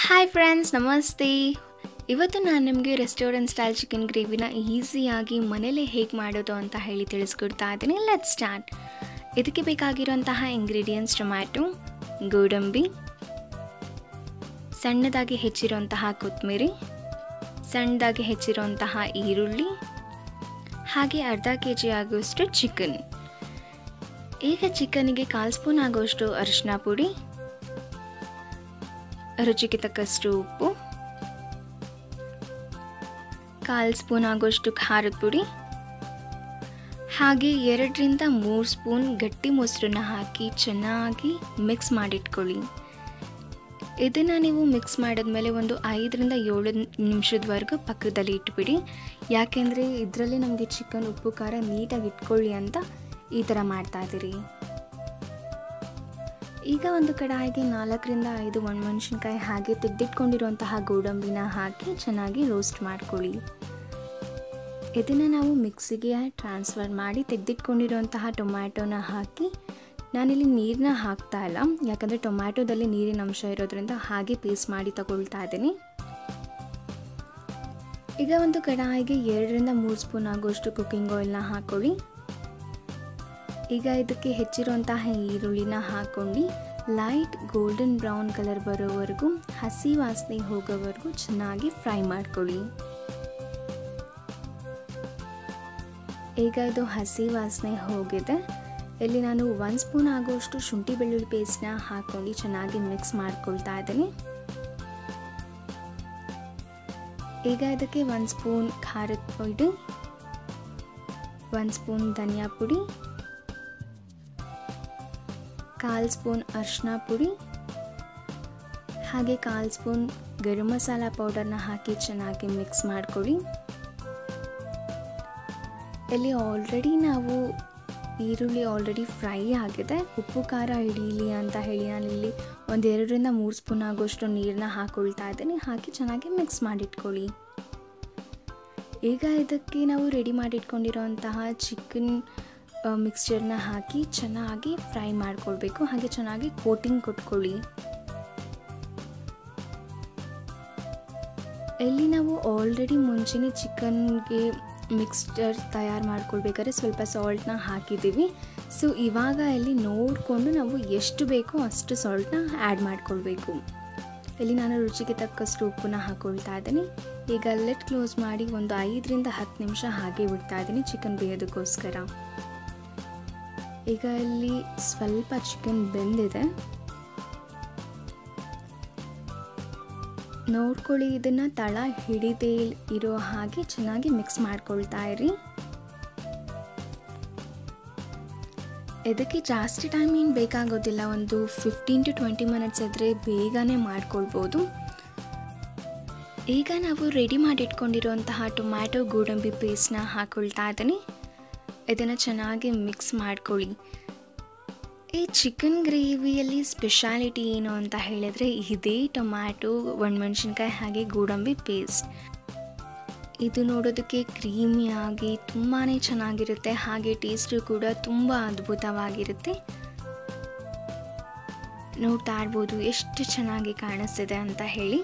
hi friends ನಮಸ್ತೆ ಇವತ್ತು ನಾನು ನಿಮಗೆ ರೆಸ್ಟೋರೆಂಟ್ ಸ್ಟೈಲ್ ಚಿಕನ್ ಗ್ರೇವಿನ ಈಸಿಯಾಗಿ ಮನೇಲೇ ಹೇಗೆ ಮಾಡೋದು ಅಂತ ಹೇಳಿ ತಿಳಿಸ್ಕೊಡ್ತಾ ಇದ್ದೀನಿ ಲೆಟ್ ಸ್ಟಾರ್ಟ್ ಇದಕ್ಕೆ ಬೇಕಾಗಿರುವಂತಹ ಇಂಗ್ರೀಡಿಯೆಂಟ್ಸ್ ಟೊಮ್ಯಾಟೊ ಗೋಡಂಬಿ ಸಣ್ಣದಾಗಿ ಹೆಚ್ಚಿರುವಂತಹ ಕೊತ್ತಂಬರಿ ಸಣ್ಣದಾಗಿ ಹೆಚ್ಚಿರುವಂತಹ ಈರುಳ್ಳಿ ಹಾಗೆ ಅರ್ಧ ಕೆ ಜಿ ಆಗುವಷ್ಟು ಚಿಕನ್ ಈಗ ಚಿಕನ್ಗೆ ಕಾಲು ಸ್ಪೂನ್ ಆಗುವಷ್ಟು ಅರಿಶಿನ ಪುಡಿ ರುಚಿಗೆ ತಕ್ಕಷ್ಟು ಉಪ್ಪು ಕಾಲು ಸ್ಪೂನ್ ಆಗುವಷ್ಟು ಖಾರದ ಪುಡಿ ಹಾಗೆ ಎರಡರಿಂದ ಮೂರು ಸ್ಪೂನ್ ಗಟ್ಟಿ ಮೊಸರನ್ನ ಹಾಕಿ ಚೆನ್ನಾಗಿ ಮಿಕ್ಸ್ ಮಾಡಿಟ್ಕೊಳ್ಳಿ ಇದನ್ನು ನೀವು ಮಿಕ್ಸ್ ಮಾಡಿದ್ಮೇಲೆ ಒಂದು ಐದರಿಂದ ಏಳು ನಿಮಿಷದವರೆಗೂ ಪಕ್ಕದಲ್ಲಿ ಇಟ್ಬಿಡಿ ಯಾಕೆಂದರೆ ಇದರಲ್ಲಿ ನಮಗೆ ಚಿಕನ್ ಉಪ್ಪು ಖಾರ ನೀಟಾಗಿ ಇಟ್ಕೊಳ್ಳಿ ಅಂತ ಈ ಥರ ಮಾಡ್ತಾ ಇದ್ದೀರಿ ಈಗ ಒಂದು ಕಡಾಯಿಗೆ ನಾಲ್ಕರಿಂದ ಐದು ಒಣಮೆಣಸಿನ್ಕಾಯಿ ಹಾಗೆ ತೆಗೆದಿಟ್ಕೊಂಡಿರುವಂತಹ ಗೋಡಂಬಿನ ಹಾಕಿ ಚೆನ್ನಾಗಿ ರೋಸ್ಟ್ ಮಾಡ್ಕೊಳ್ಳಿ ಇದನ್ನು ನಾವು ಮಿಕ್ಸಿಗೆ ಟ್ರಾನ್ಸ್ಫರ್ ಮಾಡಿ ತೆಗೆದಿಟ್ಕೊಂಡಿರುವಂತಹ ಟೊಮ್ಯಾಟೊನ ಹಾಕಿ ನಾನಿಲ್ಲಿ ನೀರನ್ನ ಹಾಕ್ತಾ ಇಲ್ಲ ಯಾಕಂದರೆ ಟೊಮ್ಯಾಟೊದಲ್ಲಿ ನೀರಿನ ಅಂಶ ಇರೋದ್ರಿಂದ ಹಾಗೆ ಪೇಸ್ಟ್ ಮಾಡಿ ತಗೊಳ್ತಾ ಇದ್ದೀನಿ ಈಗ ಒಂದು ಕಡಾಯಿಗೆ ಎರಡರಿಂದ ಮೂರು ಸ್ಪೂನ್ ಆಗುವಷ್ಟು ಕುಕ್ಕಿಂಗ್ ಆಯಿಲ್ನ ಹಾಕ್ಕೊಳ್ಳಿ ಈಗ ಇದಕ್ಕೆ ಹೆಚ್ಚಿರುವಂತಹ ಈರುಳ್ಳಿನ ಹಾಕ್ಕೊಂಡು ಲೈಟ್ ಗೋಲ್ಡನ್ ಬ್ರೌನ್ ಕಲರ್ ಬರೋವರೆಗೂ ಹಸಿ ವಾಸನೆ ಹೋಗೋವರೆಗೂ ಚೆನ್ನಾಗಿ ಫ್ರೈ ಮಾಡ್ಕೊಳ್ಳಿ ಈಗ ಇದು ಹಸಿ ವಾಸನೆ ಹೋಗಿದೆ ಇಲ್ಲಿ ನಾನು ಒಂದು ಸ್ಪೂನ್ ಆಗುವಷ್ಟು ಶುಂಠಿ ಬೆಳ್ಳುಳ್ಳಿ ಪೇಸ್ಟ್ನ ಹಾಕ್ಕೊಂಡು ಚೆನ್ನಾಗಿ ಮಿಕ್ಸ್ ಮಾಡ್ಕೊಳ್ತಾ ಇದ್ದೀನಿ ಈಗ ಇದಕ್ಕೆ ಒಂದು ಸ್ಪೂನ್ ಖಾರದ ಪುಡಿ ಒಂದು ಸ್ಪೂನ್ ಧನಿಯಾ ಪುಡಿ ಕಾಲು ಸ್ಪೂನ್ ಅರಿಶಿನ ಪುಡಿ ಹಾಗೆ ಕಾಲು ಸ್ಪೂನ್ ಗರಂ ಮಸಾಲ ಪೌಡರ್ನ ಹಾಕಿ ಚೆನ್ನಾಗಿ ಮಿಕ್ಸ್ ಮಾಡ್ಕೊಳ್ಳಿ ಇಲ್ಲಿ ಆಲ್ರೆಡಿ ನಾವು ಈರುಳ್ಳಿ ಆಲ್ರೆಡಿ ಫ್ರೈ ಆಗಿದೆ ಉಪ್ಪು ಖಾರ ಹಿಡೀಲಿ ಅಂತ ಹೇಳಿ ನಾನಿಲ್ಲಿ ಒಂದು ಎರಡರಿಂದ ಮೂರು ಸ್ಪೂನ್ ಆಗೋಷ್ಟು ನೀರನ್ನ ಹಾಕ್ಕೊಳ್ತಾ ಇದ್ದೀನಿ ಹಾಕಿ ಚೆನ್ನಾಗಿ ಮಿಕ್ಸ್ ಮಾಡಿಟ್ಕೊಳ್ಳಿ ಈಗ ಇದಕ್ಕೆ ನಾವು ರೆಡಿ ಮಾಡಿಟ್ಕೊಂಡಿರೋಂತಹ ಚಿಕನ್ ಮಿಕ್ಸ್ಚರ್ನ ಹಾಕಿ ಚೆನ್ನಾಗಿ ಫ್ರೈ ಮಾಡ್ಕೊಳ್ಬೇಕು ಹಾಗೆ ಚೆನ್ನಾಗಿ ಕೋಟಿಂಗ್ ಕೊಟ್ಕೊಳ್ಳಿ ಇಲ್ಲಿ ನಾವು ಆಲ್ರೆಡಿ ಮುಂಚೆನೇ ಚಿಕನ್ಗೆ ಮಿಕ್ಸ್ಚರ್ ತಯಾರು ಮಾಡ್ಕೊಳ್ಬೇಕಾದ್ರೆ ಸ್ವಲ್ಪ ಸಾಲ್ಟ್ನ ಹಾಕಿದ್ದೀವಿ ಸೊ ಇವಾಗ ಇಲ್ಲಿ ನೋಡಿಕೊಂಡು ನಾವು ಎಷ್ಟು ಬೇಕೋ ಅಷ್ಟು ಸಾಲ್ಟ್ನ ಆ್ಯಡ್ ಮಾಡ್ಕೊಳ್ಬೇಕು ಇಲ್ಲಿ ನಾನು ರುಚಿಗೆ ತಕ್ಕಷ್ಟು ಉಪ್ಪನ್ನ ಹಾಕ್ಕೊಳ್ತಾ ಇದ್ದೀನಿ ಈಗ ಲೆಟ್ ಕ್ಲೋಸ್ ಮಾಡಿ ಒಂದು ಐದರಿಂದ ಹತ್ತು ನಿಮಿಷ ಹಾಗೆ ಬಿಡ್ತಾ ಇದ್ದೀನಿ ಚಿಕನ್ ಬೇಯೋದಕ್ಕೋಸ್ಕರ ಈಗ ಇಲ್ಲಿ ಸ್ವಲ್ಪ ಚಿಕನ್ ಬೆಂದಿದೆ ನೋಡ್ಕೊಳ್ಳಿ ಇದನ್ನು ತಳ ಹಿಡಿದೇ ಇರೋ ಹಾಗೆ ಚೆನ್ನಾಗಿ ಮಿಕ್ಸ್ ಮಾಡ್ಕೊಳ್ತಾ ಇರಿ ಇದಕ್ಕೆ ಜಾಸ್ತಿ ಟೈಮ್ ಏನು ಬೇಕಾಗೋದಿಲ್ಲ ಒಂದು ಫಿಫ್ಟೀನ್ ಟು ಟ್ವೆಂಟಿ ಮಿನಿಟ್ಸ್ ಇದ್ದರೆ ಬೇಗನೆ ಮಾಡ್ಕೊಳ್ಬೋದು ಈಗ ನಾವು ರೆಡಿ ಮಾಡಿಟ್ಕೊಂಡಿರುವಂತಹ ಟೊಮ್ಯಾಟೊ ಗೋಡಂಬಿ ಪೇಸ್ಟ್ನ ಹಾಕ್ಕೊಳ್ತಾ ಇದ್ದೀನಿ ಇದನ್ನು ಚೆನ್ನಾಗಿ ಮಿಕ್ಸ್ ಮಾಡ್ಕೊಳ್ಳಿ ಈ ಚಿಕನ್ ಗ್ರೇವಿಯಲ್ಲಿ ಸ್ಪೆಷಾಲಿಟಿ ಏನು ಅಂತ ಹೇಳಿದರೆ ಇದೇ ಟೊಮ್ಯಾಟೊ ಒಣಮೆಣ್ಸಿನ್ಕಾಯಿ ಹಾಗೆ ಗೋಡಂಬಿ ಪೇಸ್ಟ್ ಇದು ನೋಡೋದಕ್ಕೆ ಕ್ರೀಮಿಯಾಗಿ ತುಂಬಾ ಚೆನ್ನಾಗಿರುತ್ತೆ ಹಾಗೆ ಟೇಸ್ಟು ಕೂಡ ತುಂಬ ಅದ್ಭುತವಾಗಿರುತ್ತೆ ನೋಡ್ತಾ ಇರ್ಬೋದು ಎಷ್ಟು ಚೆನ್ನಾಗಿ ಕಾಣಿಸ್ತಿದೆ ಅಂತ ಹೇಳಿ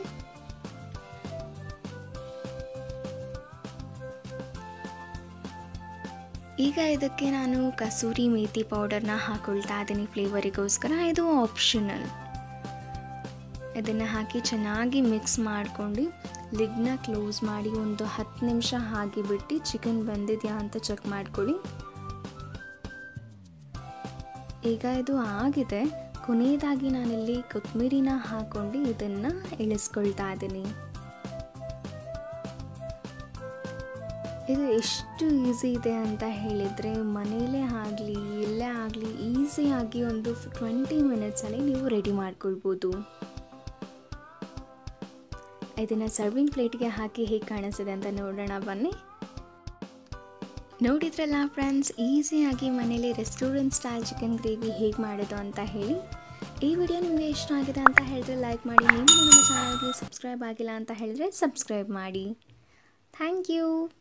ಈಗ ಇದಕ್ಕೆ ನಾನು ಕಸೂರಿ ಮೇಥಿ ಪೌಡರ್ನ ಹಾಕೊಳ್ತಾ ಇದ್ದೀನಿ ಫ್ಲೇವರಿಗೋಸ್ಕರ ಇದು ಆಪ್ಷನಲ್ ಇದನ್ನು ಹಾಕಿ ಚೆನ್ನಾಗಿ ಮಿಕ್ಸ್ ಮಾಡ್ಕೊಂಡು ಲಿಡ್ನ ಕ್ಲೋಸ್ ಮಾಡಿ ಒಂದು ಹತ್ತು ನಿಮಿಷ ಹಾಗೆ ಬಿಟ್ಟು ಚಿಕನ್ ಬಂದಿದೆಯಾ ಅಂತ ಚೆಕ್ ಮಾಡ್ಕೊಳ್ಳಿ ಈಗ ಇದು ಆಗಿದೆ ಕೊನೆಯದಾಗಿ ನಾನಿಲ್ಲಿ ಕೊತ್ತಂಬರಿನ ಹಾಕೊಂಡು ಇದನ್ನು ಇಳಿಸ್ಕೊಳ್ತಾ ಇದ್ದೀನಿ ಇದು ಎಷ್ಟು ಈಸಿ ಇದೆ ಅಂತ ಹೇಳಿದರೆ ಮನೆಯಲ್ಲೇ ಆಗಲಿ ಎಲ್ಲೇ ಆಗಲಿ ಈಸಿಯಾಗಿ ಒಂದು ಟ್ವೆಂಟಿ ಮಿನಿಟ್ಸಲ್ಲಿ ನೀವು ರೆಡಿ ಮಾಡ್ಕೊಳ್ಬೋದು ಇದನ್ನು ಸರ್ವಿಂಗ್ ಪ್ಲೇಟ್ಗೆ ಹಾಕಿ ಹೇಗೆ ಕಾಣಿಸ್ತಿದೆ ಅಂತ ನೋಡೋಣ ಬನ್ನಿ ನೋಡಿದ್ರಲ್ಲ ಫ್ರೆಂಡ್ಸ್ ಈಸಿಯಾಗಿ ಮನೇಲಿ ರೆಸ್ಟೋರೆಂಟ್ ಸ್ಟೈಲ್ ಚಿಕನ್ ಗ್ರೇವಿ ಹೇಗೆ ಮಾಡೋದು ಅಂತ ಹೇಳಿ ಈ ವಿಡಿಯೋ ನಿಮಗೆ ಇಷ್ಟ ಆಗಿದೆ ಅಂತ ಹೇಳಿದ್ರೆ ಲೈಕ್ ಮಾಡಿ ನೀವು ನಮ್ಮ ಚಾನಲ್ಗೆ ಸಬ್ಸ್ಕ್ರೈಬ್ ಆಗಿಲ್ಲ ಅಂತ ಹೇಳಿದ್ರೆ ಸಬ್ಸ್ಕ್ರೈಬ್ ಮಾಡಿ ಥ್ಯಾಂಕ್ ಯು